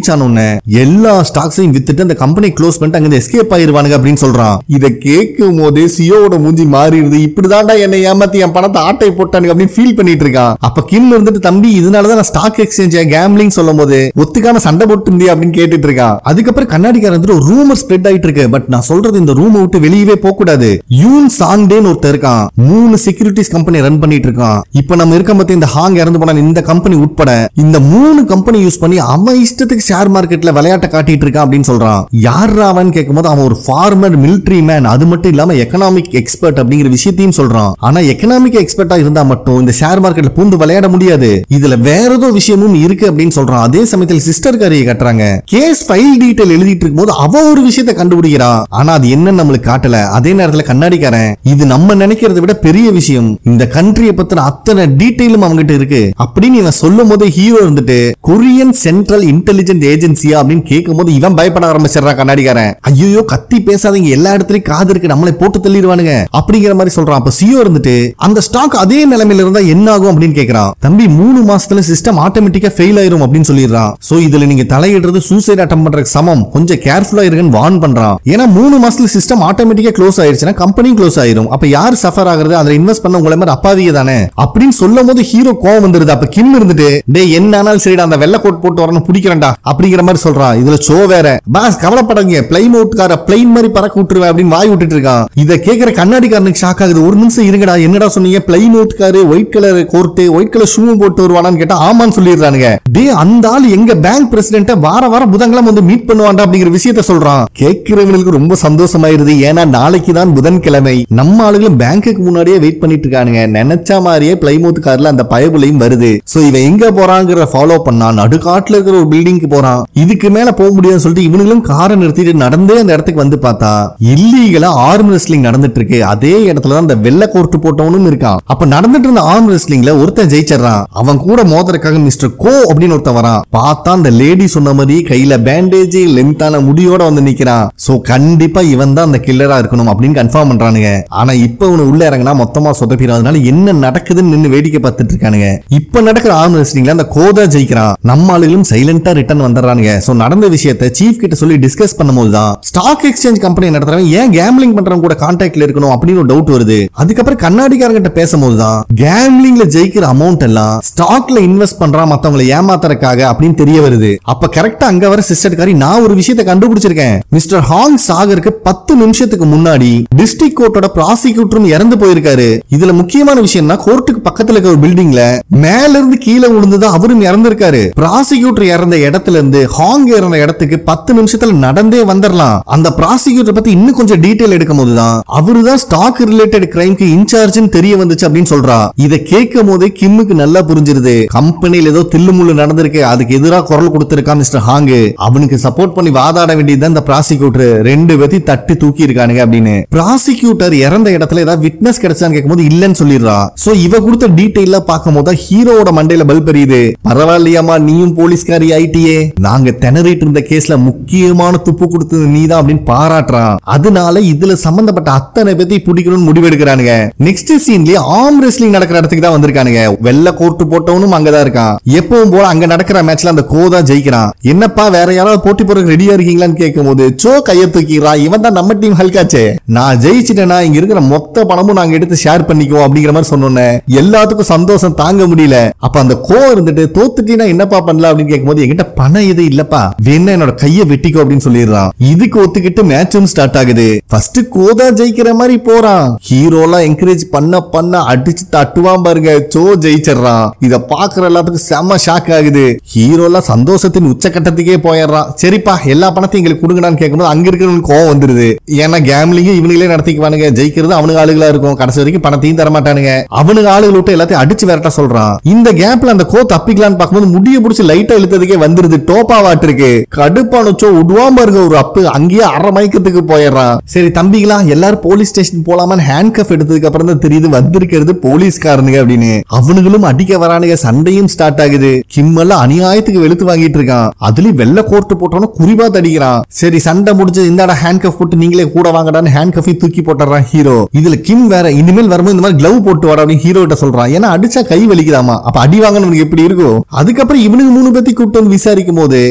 S1: எல்லா ஸ்டாக்ஸையும் வித்துட்டு அந்த கம்பெனி க்ளோஸ் பண்ணிட்டு அங்க எஸ்கேப் ஆயிருவானுங்க அப்படின்னு சொல்றான் இத கேட்கும் போதே சியோட மூஞ்சி மாறிடுது இப்படிதான்டா என்னை ஏமாத்தி என் பணத்தை ஆட்டை போட்டானுங்க அப்படின்னு ஃபீல் பண்ணிட்டு இருக்கான் அப்ப கிம் இருந்துட்டு தம்பி இதனாலதான் நான் ஸ்டாக் எக்ஸ்சேஞ்ச் கேம்லிங் சொல்லும் போது ஒத்துக்காம சண்டை போட்டு இருந்தியா அப்படின்னு கேட்டுட்டு இருக்கான் அதுக்கப்புறம் கண்ணாடிக்காரன் வந்துட்டு ஒரு ரூமர் ஸ்ப்ரெட் ஆயிட்டு இருக்கு பட் நான் சொல்றது இந்த ரூமை விட்டு வெளியவே போக கூடாது யூன் சாங்டேன்னு ஒருத்தர் இருக்கான் மூணு செக்யூரிட்டிஸ் கம்பெனி ரன் பண்ணிட்டு இருக்கான் இப்ப நம்ம இருக்க பத்தி இந்த ஹாங் இறந்து போன இந்த கம்பெனி உட்பட இந்த மூணு கம்பெனி யூஸ் பண்ணி அவன் இஷ்டத்துக்கு ஷேர் மார்க்கெட்ல விளையாட்ட காட்டிட்டு இருக்கான் அப்படின்னு சொல்றான் யார் அவன் கேட்கும்போது அவன் ஒரு ஃபார்மர் மிலிட்டரி மேன் அது மட்டும் இல்லாம எக்கனாமிக் எக்ஸ்பர்ட் அப்படிங்கிற விஷயத்தையும் சொல்றான் ஆனா எக்கனாமிக் எக்ஸ்பர்ட்டா இருந்தா மட்டும் இந்த ஷேர் மார்க்கெட்ல பூந்து விளையாட முடியாது இதுல வேற ஏதோ விஷயமும் இருக்கு அப்படின்னு சொல்றான் அதே சமயத்தில் சிஸ்டர் காரியை கட்டுறாங்க கேஸ் ஃபைல் டீடைல் எழுதிட்டு இருக்கும்போது அவ ஒரு விஷயத்தை கண்டுபிடிக்கிறான் ஆனா அது என்னன்னு நம்மளுக்கு காட்டல அதே நேரத்துல கண்ணாடிக்காரன் இது நம்ம நினைக்கிறதை விட பெரிய விஷயம் இந்த கண்ட்ரியை பத்தின அத்தனை டீடைலும் அவங்ககிட்ட இருக்கு அப்படின்னு இவன் சொல்லும் போது ஹீரோ இருந்துட்டு கொரியன் சென்ட்ரல் இன்டெலிஜென்ட் ஏஜென்சியா அப்படின்னு கேட்கும் போது இவன் பயப்பட ஆரம்பிச்சிடறான் கண்ணாடிக்காரன் ஐயோ கத்தி பேசாதீங்க எல்லா இடத்துலயும் காது இருக்கு நம்மளை போட்டு தள்ளிடுவானுங்க அப்படிங்கிற மாதிரி சொல்றான் அப்ப சியோ இருந்துட்டு அந்த ஸ்டாக் அதே நிலைமையில இருந்தா என்ன ஆகும் அப்படின்னு கேக்குறான் தம்பி மூணு மாசத்துல சிஸ்டம் ஆட்டோமேட்டிக்கா ஃபெயில் ஆயிரும் அப்படின்னு சொல்லிடுறான் சோ இதுல நீங்க தலையிடுறது சூசைட் அட்டம் பண்றதுக்கு சமம் கொஞ்சம் கேர்ஃபுல்லா இருக்குன்னு வார்ன் பண்றான் ஏன்னா மூணு மாசத்துல சிஸ்டம் ஆட்டோமேட்டிக்கா க்ளோஸ் ஆயிருச்சுன்னா கம்பெனி க்ளோஸ் ஆயிரும் அப்ப யார் சஃபர் ஆகுறது அதுல இன்வெஸ்ட் பண்ண உங்களை மாதிரி அப்பாவிய தானே அப்படின்னு சொல்லும் போது ஹீரோ கோவம் வந்துருது அப்ப கிம் இருந்துட்டு டேய் என்ன ஆனாலும் சரிடா அந்த வெள்ளை கோட் போட்டு வரணும் பிடிக்கிறேன்டா அப்படிங்கிற மாதிரி சொல்றான் இதுல ஷோ வேற பாஸ் கவலைப்படாதீங்க பிளைன் கார பிளைன் மாதிரி பறக்க விட்டுருவேன் அப்படின்னு வாய் விட்டுட்டு இருக்கான் இத கேக்குற கண்ணாடிக்காரனுக்கு ஷாக் ஆகுது ஒரு நிமிஷம் இருங்கடா என்னடா சொன்னீங்க plain car white colour coat white colour shoe போட்டு வருவானான்னு கேட்டா ஆமான்னு சொல்லிடுறானுங்க டே அந்த ஆள் எங்க பேங்க் பிரசிடென்ட்ட வார வாரம் புதன்கிழமை வந்து மீட் பண்ணுவான்டா அப்படிங்கிற விஷயத்த சொல்றான் கேட்கிறவங்களுக்கு ரொம்ப சந்தோஷமாயிருது ஏன்னா நாளைக்கு தான் புதன்கிழமை நம்ம ஆளுகளும் பேங்க்குக்கு முன்னாடியே வெயிட் பண்ணிட்டு இருக்கானுங்க நினைச்ச மாதிரியே பிளைமூத் கார்ல அந்த பயபுலையும் வருது சோ இவன் எங்க போறாங்கிற ஃபாலோ பண்ணா நடுக்காட்டுல இருக்கிற ஒரு பில்டிங்க்கு போறான் இதுக்கு மேல போக முடியாதுன்னு சொல்லிட்டு இவனுங்களும் காரை நிறுத்திட்டு நடந்தே அந்த இடத்துக்கு வந்து பார்த்தா இல்லீகலா ஆர்ம் ரெஸ்லிங் நடந்துட்டு இருக்கு அதே இடத்துல தான் அந்த வெள்ளை கோர்ட்டு போட்டவனும் இருக்கான் அப்ப நடந்துட்டு இருந்த ஆர்ம் ரெஸ்லிங்ல ஒருத்தன் ஜெயிச்சிடறான் அவன் கூட மோதறக்காக மிஸ்டர் கோ அப்படின்னு ஒருத்தன் வரான் பார்த்தா அந்த லேடி சொன்ன மாதிரி கையில பேண்டேஜ் லென்த்தான முடியோட வந்து நிக்கிறான் சோ கண்டிப்பா இவன் தான் அந்த கில்லரா இருக்கணும் அப்படின்னு கன்ஃபார்ம் பண்றானுங்க ஆனா இப்ப இவனு உள்ள இறங்கினா மொத்தமா சொதப்பிடும் அதனால என்ன நடக்குதுன்னு நின்னு வேடிக்கை பார்த்துட்டு இருக்கானுங்க இப்ப நடக்கிற ஆர்ம் ரெஸ்லிங்ல அந்த கோதா ஜெயிக்கிறான் நம்ம ஆளுகளும் சைலண்டா ரிட்டர்ன் வந்துடுறானுங்க சோ நடந்த விஷயத்தை சீஃப் கிட்ட சொல்லி டிஸ்கஸ் பண்ணும்போது தான் ஸ்டாக் எக்ஸ்சேஞ்ச் கம்பெனி நடத்துறவன் ஏன் கேம்லிங் பண்றவங்க கூட கான்டாக்ட்ல இருக்கணும் அப்படின்னு ஒரு டவுட் வருது அதுக்கப்புறம் கண்ணாடிக்காரங்கிட்ட பேசும்போது தான் கேம்லிங்ல ஜெயிக்கிற அமௌண்ட் எல்லாம் ஸ்டாக்ல இன்வெஸ்ட் பண்றான் மத்தவங்களை ஏமாத்துறதுக்காக அப்படின்னு தெரிய வருது அப்ப கரெக்டா அங்க வர சிஸ்டர் காரி நான் ஒரு விஷயத்தை கண்டுபிடிச்சிருக்கேன் மிஸ்டர் ஹாங் சாகருக்கு பத்து நிமிஷத்துக்கு முன்னாடி டிஸ்ட்ரிக்ட் கோர்ட்டோட ப்ராசிக்யூட்டரும் இறந்து போயிருக்காரு இதுல முக்கியமான விஷயம்னா கோர்ட்டுக்கு பக்கத்துல இருக்க ஒரு பில்டிங்ல மேல இருந்து கீழே விழுந்துதான் அவரும் இறந்திருக்காரு ப்ராசிக்யூட்டர் இறந்த இடத்துல இருந்து ஹாங் இறந்த இடத்துக்கு பத்து நிமிஷத்துல நடந்தே வந்துடலாம் அந்த ப்ராசிக்யூட்டர் பத்தி இன்னும் கொஞ்சம் டீடைல் எடுக்கும் போதுதான் அவருதான் ஸ்டாக் ரிலேட்டட் கிரைம்க்கு இன்சார்ஜ்னு தெரிய வந்துச்சு அப்படின்னு சொல்றா இதை கேட்கும் போதே கிம்முக்கு நல்லா புரிஞ்சிருது கம்பெனில ஏதோ தில்லுமுள்ளு நடந்திருக்கு அதுக்கு எதிராக குரல் கொடுத்திருக்கான் மிஸ்டர் ஹாங்கு அவனுக்கு சப்போர்ட் பண்ணி வாதாட வேண்டியதுதான் இந்த ப்ராசிக்யூட்டர் ரெண்டு பேத்தையும் தட்டி தூக்கி இருக்கானுங்க அப்படின்னு ப்ராசிக்யூட்டர் இறந்த இடத்துல ஏதாவது விட்னஸ் கிடைச்சான்னு கேட்கும்போது இல்லன்னு சொல்லிடுறா சோ இவ கொடுத்த டீடைல்ல பார்க்கும் போது ஹீரோவோட மண்டையில பல்ப் எரியுது பரவாயில்லையாமா நீயும் போலீஸ்காரி ஆயிட்டியே நாங்க திணறிட்டு இருந்த கேஸ்ல முக்கியமான துப்பு கொடுத்தது நீதான் அப்படின்னு பாராட்டுறான் அதனால இதுல சம்பந்தப்பட்ட அத்தனை பேத்தையும் பிடிக்கணும்னு முடிவெடுக்கிறானுங்க நெக்ஸ்ட் சீன்லயே ஆர்ம் ரெஸ்லிங் நடக்கிற இடத்துக்கு தான் வந்திருக்கானுங்க வெள்ள கோர்ட்டு போட்டவனும் அங்கதான் இருக்கான் எப்பவும் போல அங்க நடக்கிற மேட்ச்ல அந்த கோதா ஜெயிக்கிறான் என்னப்பா வேற யாராவது போட்டி போறதுக்கு ரெடியா இருக்கீங்களான்னு கேட்கும் போது சோ கைய தூக்கிறான் இவன் தான் நம்ம டீம் ஹல்காச்சே நான் ஜெயிச்சிட்டேனா இங்க இருக்கிற மொத்த பணமும் நாங்க எடுத்து ஷேர் பண்ணிக்குவோம் அப்படிங்கிற மாதிரி சொன்னோன்னே எல்லாத்துக்கும் சந்தோஷம் தாங்க முடியல அப்ப அந்த கோ இருந்துட்டு தோத்துட்டீங்கன்னா என்னப்பா பண்ணலாம் அப்படின்னு கேட்கும்போது என்கிட்ட பணம் இது இல்லப்பா வேணா என்னோட கைய வெட்டிக்கோ அப்படின்னு சொல்லிடுறான் இதுக்கு ஒத்துக்கிட்டு மேட்சும் ஸ்டார்ட் ஆகுது ஃபர்ஸ்ட் கோதா ஜெயிக்கிற மாதிரி போறான் ஹீரோலாம் என்கரேஜ் பண்ண பண்ண அடிச்சு தட்டுவான் பாருங்க சோ ஜெயிச்சிடுறான் இத பாக்குற எல்லாத்துக்கும் செம்ம ஷாக் ஆகுது ஹீரோலாம் சந்தோஷத்தின் உச்சக்கட்டத்துக்கே போயிடுறான் சரிப்பா எல்லா பணத்தையும் எங்களுக்கு கொடுங்கடான்னு கேட்கும்போது அங்க இருக்கிறவனுக்கு கோவம் வந்துருது ஏன்னா கேம்லிங்க இவனுங்களே நடத்திக்குவானுங்க ஜெயிக்கிறது அவனுக்கு ஆளுகளா இருக்கும் கடைசி வரைக்கும் பணத்தையும் தர மாட்டானுங்க அவனுக்கு ஆளுகள் விட்டு எல்லாத்தையும் அடிச்சு விரட்ட சொல்றான் இந்த கேப்ல அந்த கோ தப்பிக்கலான்னு பார்க்கும்போது முடிய பிடிச்சி லைட்டா இழுத்ததுக்கே வந்துருது டோப்பா வாட்டு இருக்கு கடுப்பானுச்சோ உடுவாம இருக்க ஒரு அப்பு அங்கேயே அரை மயக்கத்துக்கு போயிடுறான் சரி தம்பிகளா எல்லாரும் போலீஸ் ஸ்டேஷன் போலாமான்னு ஹேண்ட் கஃப் எடுத்ததுக்கு அப்புறம் தான் தெரியுது வந்திருக்கிறது போலீஸ்காரனுங்க அப்படின்னு அவனுங்களும் அடிக்க வரானுங்க சண்டையும் ஸ்டார்ட் ஆகுது கிம்மெல்லாம் அநியாயத்துக்கு வெளுத்து வாங்கிட்டு இருக்கான் அதுலயும் வெள்ள கோர்ட்டு போட்டவன குறிவா தடிக்கிறான் சரி சண்டை முடிஞ்சது இந்தாடா ஹேண்ட் கஃப் போட்டு நீங்களே கூட வாங்கடான்னு ஹேண்ட் கஃபையும் தூக்கி போட்டுறான் ஹீரோ இதுல கிம் வேற இனிமேல் வரும்போது இந்த மாதிரி க்ளவ் போட்டு வாடா அப்படின்னு ஹீரோ கிட்ட சொல்றான் ஏன்னா அடிச்சா கை வலிக்குதாமா அப்ப அடி வாங்கணும் எப்படி இருக்கும் அதுக்கப்புறம் இவனுக்கு மூணு பேத்தி கூப்பிட்டு வந்து விசாரிக்கும் போது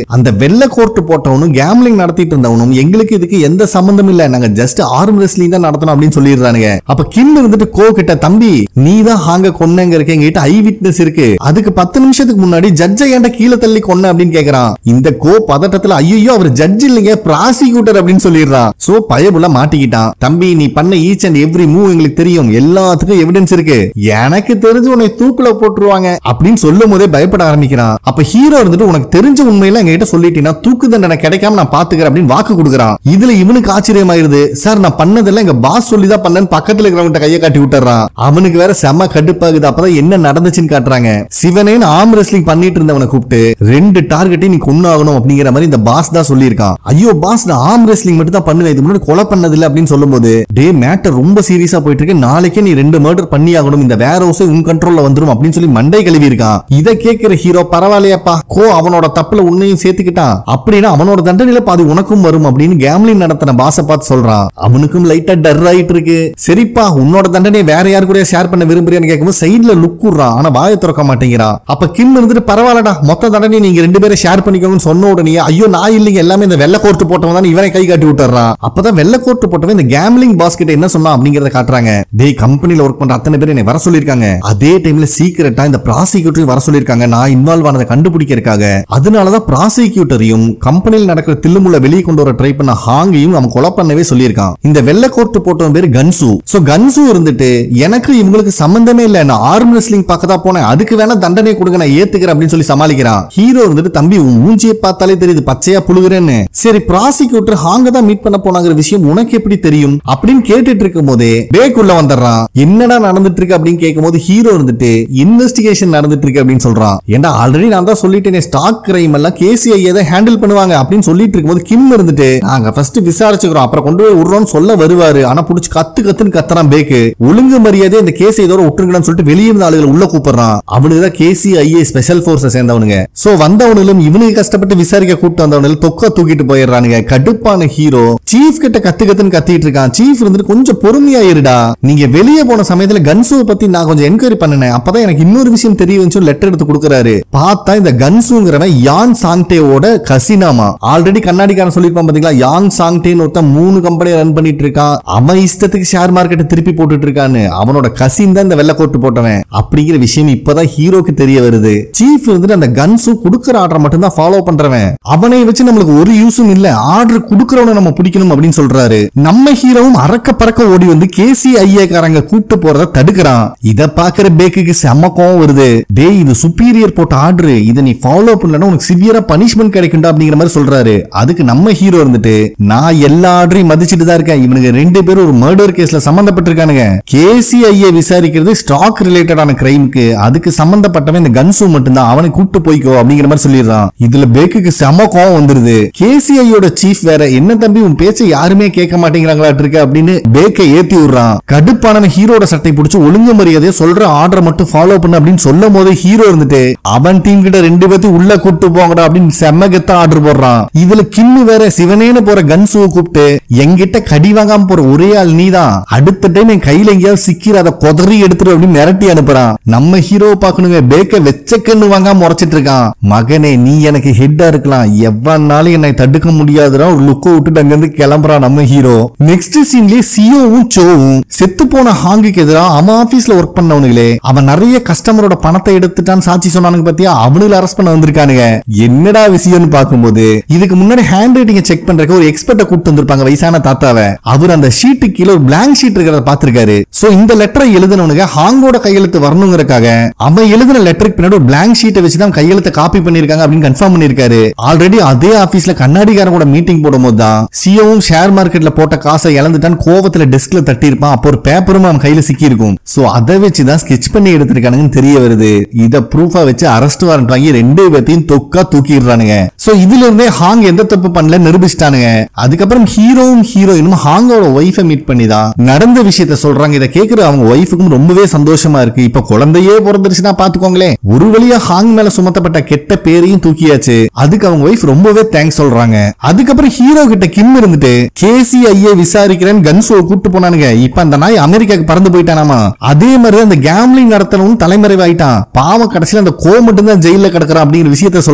S1: அந்த வெள்ளை கோர்ட் போட்டவனும் கேம்லிங் நடத்திட்டு இருந்தவனும் எங்களுக்கு இதுக்கு எந்த சம்பந்தம் இல்ல நாங்க ஜஸ்ட் ஆர்ம் ரெஸ்லிங் தான் நடத்தணும் அப்படின்னு சொல்லிடுறானுங்க அப்ப கிம் இருந்துட்டு கோ கிட்ட தம்பி நீ தான் ஹாங்க கொன்னங்க இருக்க எங்ககிட்ட ஐ விட்னஸ் இருக்கு அதுக்கு பத்து நிமிஷத்துக்கு முன்னாடி ஜட்ஜை ஏன்டா கீழே தள்ளி கொன்ன அப்படின்னு கேக்குறான் இந்த கோ பதட்டத்துல ஐயோ அவர் ஜட்ஜ் இல்லைங்க ப்ராசிக்யூட்டர் அப்படின்னு சொல்லிடுறான் சோ பயபுள்ள மாட்டிக்கிட்டான் தம்பி நீ பண்ண ஈச் அண்ட் எவ்ரி மூவ் எங்களுக்கு தெரியும் எல்லாத்துக்கும் எவிடன்ஸ் இருக்கு எனக்கு தெரிஞ்சு உன்னை தூக்குல போட்டுருவாங்க அப்படின்னு சொல்லும் போதே பயப்பட ஆரம்பிக்கிறான் அப்ப ஹீரோ இருந்துட்டு உனக்கு தெரிஞ்ச உண்மையில எங்ககிட்ட சொல்லிட்டீங்கன்னா தூக்கு தண்டனை கிடைக்காம நான் பாத்துக்கிறேன் அப்படின்னு வாக்கு கொடுக்குறான் இதுல இவனுக்கு ஆச்சரியமாயிருது சார் நான் பண்ணதெல்லாம் எங்க பாஸ் சொல்லி தான் பண்ணேன்னு பக்கத்துல இருக்கிறவங்க கையை காட்டி விட்டுறான் அவனுக்கு வேற செம கடுப்பாகுது அப்பதான் என்ன நடந்துச்சுன்னு காட்டுறாங்க சிவனேன்னு ஆம் ரெஸ்லிங் பண்ணிட்டு இருந்தவனை கூப்பிட்டு ரெண்டு டார்கெட்டையும் நீ கொன்னாகணும் அப்படிங்கிற மாதிரி இந்த பாஸ் தான் சொல்லியிருக்கான் ஐயோ பாஸ் நான் ஆம் ரெஸ்லிங் மட்டும் தான் பண்ணுவேன் இது முன்னாடி கொலை பண்ணது இல்ல அப்படின்னு சொல்லும்போது டே மேட்டர் ரொம்ப சீரியஸா போயிட்டு இருக்கு நாளைக்கே நீ ரெண்டு மர்டர் பண்ணி ஆகணும் இந்த வேற ஹவுஸே உன் கண்ட்ரோல்ல வந்துரும் அப்படின்னு சொல்லி மண்டை கழுவி இருக்கான் இதை கேட்கிற ஹீரோ பரவாயில்லையாப்பா கோ அவனோட தப்புல உன்னையும் சேர்த்துக்கிட்டான் அப்படின்னா அவனோட தண்டனையில பாதி உனக்கும் வரும் அப்படின்னு கேம்லின் நடத்தின பாச பார்த்து சொல்றான் அவனுக்கும் லைட்டா டர் ஆயிட்டு இருக்கு சரிப்பா உன்னோட தண்டனையை வேற யாரு கூட ஷேர் பண்ண விரும்புறியான்னு கேட்கும்போது சைடுல லுக் விடுறான் ஆனா வாயை திறக்க மாட்டேங்கிறான் அப்ப கிம் இருந்துட்டு பரவாயில்லடா மொத்த தண்டனை நீங்க ரெண்டு பேரும் ஷேர் பண்ணிக்கோங்கன்னு சொன்ன உடனே ஐயோ நான் இல்லைங்க எல்லாமே இந்த வெள்ளை கோர்த்து போட்டவன் தான் இவனை கை காட்டி விட்டுறான் அப்பதான் வெள்ளை கோர்த்து போட்டவன் இந்த கேம்லிங் பாஸ் கிட்ட என்ன சொன்னா அப்படிங்கறத காட்டுறாங்க டேய் கம்பெனில ஒர்க் பண்ற அத்தனை பேர் என்னை வர சொல்லிருக்காங்க அதே டைம்ல சீக்கிரட்டா இந்த ப்ராசிக்யூட்டர் வர சொல்லிருக்காங்க நான் இன்வால்வ் ஆனதை கண்டுபிடிக்கிறதுக்காக அதனாலதான் ப்ராசிக்யூட்டரையும் கம்பெனியில் நடக்கிற தில்லுமுள்ள வெளியே கொண்டு வர ட்ரை பண்ண ஹாங்கையும் அவன் கொலை பண்ணவே சொல்லியிருக்கான் இந்த வெள்ளை கோர்ட்டு போட்டவன் பேரு கன்சு சோ கன்சு இருந்துட்டு எனக்கு இவங்களுக்கு சம்பந்தமே இல்ல நான் ஆர்ம் ரெஸ்லிங் பார்க்க தான் போனேன் அதுக்கு வேணா தண்டனை கொடுங்க நான் ஏத்துக்கிறேன் அப்படின்னு சொல்லி சமாளிக்கிறான் ஹீரோ இருந்துட்டு தம்பி உன் மூஞ்சியை பார்த்தாலே தெரியுது பச்சையா புழுகுறேன்னு சரி ப்ராசிக்யூட்டர் ஹாங்க தான் மீட் பண்ண போனாங்கிற விஷயம் உனக்கு எப்படி தெரியும் அப்படின்னு கேட்டுட்டு இருக்கும் போதே பேக்குள்ள வந்துடுறான் என்னடா நடந்துட்டு இருக்கு அப்படின்னு கேட்கும்போது ஹீரோ இருந்துட்டு இன்வெஸ்டிகேஷன் நடந்துட்டு இருக்கு அப்படின்னு சொல்றான் ஏன்டா ஆல்ரெடி நான் தான் சொல்லிட்டேனே ஸ்டாக் கிரைம் எல்லாம் கேசிஐ எதை ஹேண்டில் பண்ணுவாங்க அப்படின்னு சொல்லிட்டு இருக்கும்போது கிம் இருந்துட்டு நாங்க ஃபர்ஸ்ட் விசாரிச்சுக்கிறோம் அப்புறம் கொண்டு போய் விடுறோம்னு சொல்ல வருவாரு ஆனா புடிச்சு கத்து கத்துன்னு கத்துறான் பேக்கு ஒழுங்கு மரியாதை இந்த கேஸ் இதோட விட்டுருங்கன்னு சொல்லிட்டு வெளியே இருந்த ஆளுகளை உள்ள கூப்பிடுறான் அவனுக்கு தான் கேசி ஐஏ ஸ்பெஷல் போர்ஸை சேர்ந்தவனுங்க சோ வந்தவனும் இவனுக்கு கஷ்டப்பட்டு விசாரிக்க கூப்பிட்டு வந்தவனும் தொக்க தூக்கிட்டு போயிடுறானுங்க கடுப்பான ஹீரோ சீஃப் கிட்ட கத்து கத்துன்னு கத்திட்டு இருக்கான் சீஃப் இருந்துட்டு கொஞ்சம் பொறுமையா இருடா நீங்க வெளியே போன சமயத்துல கன்சுவை பத்தி நான் கொஞ்சம் என்கொயரி பண்ணினேன் அப்பதான் எனக்கு இன்னொரு விஷயம் தெரிய வந்து லெட்டர் எடுத்து கொடுக்குறாரு பார்த்தா இந்த கன்சுங்கிறவன் யான் சாங்டேவோட கசினாமா ஆல்ரெடி கண்ணாடிக்காரன் சொல்லிருப்பான் பாத்தீங்களா யாங் சாங்டேன்னு ஒருத்தன் மூணு கம்பெனி ரன் பண்ணிட்டு இருக்கான் அவன் இஷ்டத்துக்கு ஷேர் மார்க்கெட்டை திருப்பி போட்டுட்டு இருக்கான்னு அவனோட கசின் தான் இந்த வெள்ளை கோட்டு போட்டவன் அப்படிங்கிற விஷயம் இப்பதான் ஹீரோக்கு தெரிய வருது சீஃப் இருந்துட்டு அந்த கன்சு குடுக்கிற ஆர்டர் மட்டும் தான் ஃபாலோ பண்றவன் அவனை வச்சு நம்மளுக்கு ஒரு யூஸும் இல்ல ஆர்டர் குடுக்கறவனை நம்ம பிடிக்கணும் அப்படின்னு சொல்றாரு நம்ம ஹீரோவும் அறக்க பறக்க ஓடி வந்து கேசி ஐஏக்காரங்க கூப்பிட்டு போறத தடுக்கிறான் இத பாக்குற பேக்குக்கு செம்ம கோவம் வருது டேய் இது சுப்பீரியர் போட்ட ஆர்டர் இதை நீ ஃபாலோ பண்ணலன்னா உனக்கு சிவியரா பனிஷ்மெண்ட் கிடைக்கும்டா அப்படிங்கிற மாதிரி சொல்றாரு அதுக்கு நம்ம ஹீரோ இருந்துட்டு நான் எல்லா ஆர்டரையும் மதிச்சிட்டு தான் இருக்கேன் இவனுக்கு ரெண்டு பேரும் ஒரு மர்டர் கேஸ்ல சம்பந்தப்பட்டிருக்கானுங்க கேசி ஐஏ விசாரிக்கிறது ஸ்டாக் ரிலேட்டடான கிரைமுக்கு அதுக்கு சம்பந்தப்பட்டவன் இந்த கன்சு மட்டும்தான் அவனை கூப்பிட்டு போய்க்கோ அப்படிங்கிற மாதிரி சொல்லிடுறான் இதுல பேக்குக்கு செம கோவம் வந்துருது கேசிஐயோட சீஃப் வேற என்ன தம்பி உன் பேச்சை யாருமே கேட்க மாட்டேங்கிறாங்களாட்டு இருக்கு அப்படின்னு பேக்கை ஏத்தி விடுறான் கடுப்பானவன் ஹீரோட சட்டை பிடிச்சு ஒழுங்கு மரியாதையை சொல்ற ஆர்டர் மட்டும் ஃபாலோ பண்ணு அப்படின்னு சொல்லும் போது ஹீரோ இருந்துட்டு அவன் டீம் கிட்ட ரெண்டு பேத்தையும் உள்ள கூட்டு போங்கடா அப்படின்னு செம்ம கெத்தா ஆர்டர் போடுறான் இதுல கிம்மு வேற சிவனேன்னு போற கன்சுவை கூப்பிட்டு எங்கிட்ட கடி வாங்காம போற ஒரே ஆள் நீதான் அடுத்த டைம் என் கையில எங்கேயாவது சிக்கிற அதை கொதறி எடுத்துரு அப்படின்னு மிரட்டி அனுப்புறான் நம்ம ஹீரோவை பார்க்கணுங்க பேக்க வெச்ச கண்ணு வாங்காம முறைச்சிட்டு இருக்கான் மகனே நீ எனக்கு ஹெட்டா இருக்கலாம் எவ்வளவு என்னை தடுக்க முடியாதுடா ஒரு லுக்க விட்டுட்டு அங்கிருந்து கிளம்புறான் நம்ம ஹீரோ நெக்ஸ்ட் சீன்லயே சியோவும் சோவும் செத்து போன ஹாங்குக்கு எதிராக அவன் ஆபீஸ்ல ஒர்க் பண்ணவனுங்களே அவன் நிறைய கஸ்டமரோட பணத்தை எடுத்துட்டான்னு சாட்சி சொன்னானுங்க பத்தியா அவனுங்களை அரெஸ்ட் பண்ண வந்திருக்கானுங்க என்னடா விஷயம்னு பார்க்கும்போது இதுக்கு முன்னாடி ஹேண்ட் ரைட்டிங்க செக் பண்றதுக்கு ஒரு எக்ஸ்பர்ட்டை கூப்பிட்டு வந்திருப்பாங்க வயசான தாத்தாவை அவர் அந்த ஷீட்டு கீழே ஒரு பிளாங்க் ஷீட் இருக்கிறத பாத்திருக்காரு சோ இந்த லெட்டரை எழுதினவனுங்க ஹாங்கோட கையெழுத்து வரணுங்கிறக்காக அவன் எழுதின லெட்டருக்கு பின்னாடி ஒரு பிளாங்க் ஷீட்டை வச்சு தான் கையெழுத்தை காப்பி பண்ணிருக்காங்க அப்படின்னு கன்ஃபார்ம் பண்ணிருக்காரு ஆல்ரெடி அதே ஆபீஸ்ல கண்ணாடிக்காரன் கூட மீட்டிங் போடும்போது தான் சிஓவும் ஷேர் மார்க்கெட்ல போட்ட காசை இழந்துட்டான் கோவத்துல டெஸ்க்ல தட்டி இருப்பான் அப்போ ஒரு பேப்பரும் அவன் கையில சிக்கி இருக்கும் சோ அதை வச்சு தான் ஸ்கெச் பண்ணி எடுத்திருக்கானுங்கன்னு தெரிய வருது இத ப்ரூஃபா வச்சு அரெஸ்ட் வாரண்ட் வாங்கி ரெண்டு பேத்தையும் தொக்கா தூக்கிடுறானுங்க சோ இதுல இருந்தே ஹாங் எந்த தப்பு பண்ணல நிரூபிச்சிட்டானுங்க அதுக்கப்புறம் ஹீரோவும் ஹீரோயினும் ஹாங்கோட ஒய்ஃபை மீட் பண்ணி தான் நடந்த விஷயத்த சொல்றாங்க இதை கேக்குற அவங்க ஒய்ஃபுக்கும் ரொம்பவே சந்தோஷமா இருக்கு இப்ப குழந்தையே பிறந்துருச்சுன்னா பாத்துக்கோங்களேன் ஒரு வழியா ஹாங் மேல சுமத்தப்பட்ட கெட்ட பேரையும் தூக்கியாச்சு அதுக்கு அவங்க ஒய்ஃப் ரொம்பவே தேங்க்ஸ் சொல்றாங்க அதுக்கப்புறம் ஹீரோ கிட்ட கிம் இருந்துட்டு கேசி ஐயே விசாரிக்கிறேன் கன்சோ கூட்டு போனானுங்க இப்ப அந்த நாய் அமெரிக்காக்கு பறந்து போயிட்டானாமா அதே மாதிரி அந்த கேம்லிங் நடத்தணும் தலைமறைவாயிட்டான் பாவம் கடைசியில அந்த கோ மட்டும் தான் ஜெயில கிடக்குறான் அப்படிங்கிற விஷயத்த சொல்றான்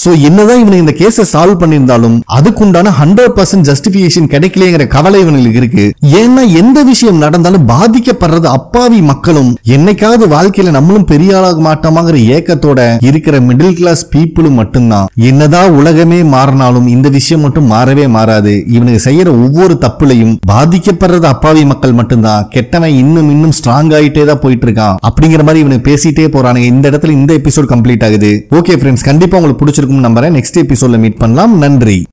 S1: சோ என்னதான் இவனுக்கு இந்த கேஸை சால்வ் பண்ணியிருந்தாலும் அதுக்குண்டான ஹண்ட்ரட் பர்சன்ட் ஜஸ்டிபிகேஷன் கிடைக்கலங்கிற கவலை இவனுக்கு இருக்கு ஏன்னா எந்த விஷயம் நடந்தாலும் பாதிக்கப்படுறது அப்பாவி மக்களும் என்னைக்காவது வாழ்க்கையில நம்மளும் பெரிய ஆளாக மாட்டோமாங்கிற ஏக்கத்தோட இருக்கிற மிடில் கிளாஸ் பீப்புளும் மட்டும்தான் என்னதான் உலகமே மாறினாலும் இந்த விஷயம் மட்டும் மாறவே மாறாது இவனுக்கு செய்யற ஒவ்வொரு தப்புலையும் பாதிக்கப்படுறது அப்பாவி மக்கள் மட்டும்தான் கெட்டவன் இன்னும் இன்னும் ஸ்ட்ராங் ஆயிட்டே தான் போயிட்டு இருக்கான் அப்படிங்கிற மாதிரி இவனுக்கு பேசிட்டே போறானுங்க இந்த இடத்துல இந்த எபிசோட் கம்ப்ளீட் ஆகுது ஓகே ஃப்ரெண்ட்ஸ் கண்டிப்பா உங்களுக்கு பிடிச்சிருக்கும் நம்புறேன் நெக்ஸ்ட் எபிசோட்ல மீட் பண்ணலாம் நன்றி